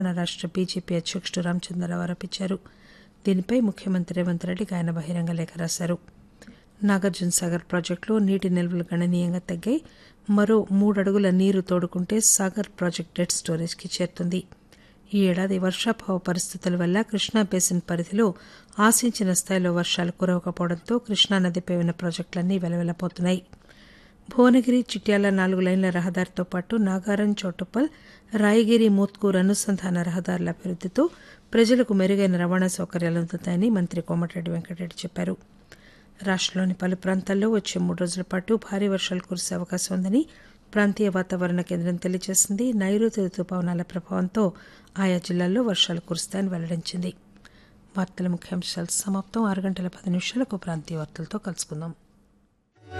తెలంగాణ రాష్ట బీజేపీ అధ్యకుడు రామచంద్రరావు ఆరోపించారు దీనిపై ముఖ్యమంత్రి రేవంత్ రెడ్డికి ఆయన బహిరంగ లేఖ రాశారు నాగార్జున సాగర్ ప్రాజెక్టులో నీటి నిల్వలు గణనీయంగా తగ్గాయి మరో మూడడుగుల నీరు తోడుకుంటే సాగర్ ప్రాజెక్టు డెడ్ స్టోరేజ్కి చేరుతుంది ఈ ఏడాది వర్షాభావ పరిస్థితుల వల్ల కృష్ణా బేసిన్ పరిధిలో ఆశించిన స్థాయిలో వర్షాలు కురవకపోవడంతో కృష్ణానదిపై ఉన్న ప్రాజెక్టులన్నీ వెలవెలపోతున్నాయి భువనగిరి చిట్యాల నాలుగు లైన్ల రహదారితో పాటు నాగారం చౌటుప్పల్ రాయగిరి మోత్కూర్ అనుసంధాన రహదారుల అభివృద్దితో ప్రజలకు మెరుగైన రవాణా సౌకర్యాలు అందుతాయని మంత్రి కోమటిరెడ్డి వెంకటరెడ్డి చెప్పారు రాష్టంలోని పలు ప్రాంతాల్లో వచ్చే మూడు రోజుల పాటు భారీ వర్షాలు కురిసే అవకాశం ఉందని ప్రాంతీయ వాతావరణ కేంద్రం తెలియజేసింది నైరుతి రుతుపవనాల ప్రభావంతో ఆయా జిల్లాల్లో వర్షాలు కురుస్తాయని వెల్లడించింది వార్తల ముఖ్యాంశాలు సమాప్తం ఆరు గంటల పది నిమిషాలకు ప్రాంతీయ వార్తలతో కలుసుకుందాం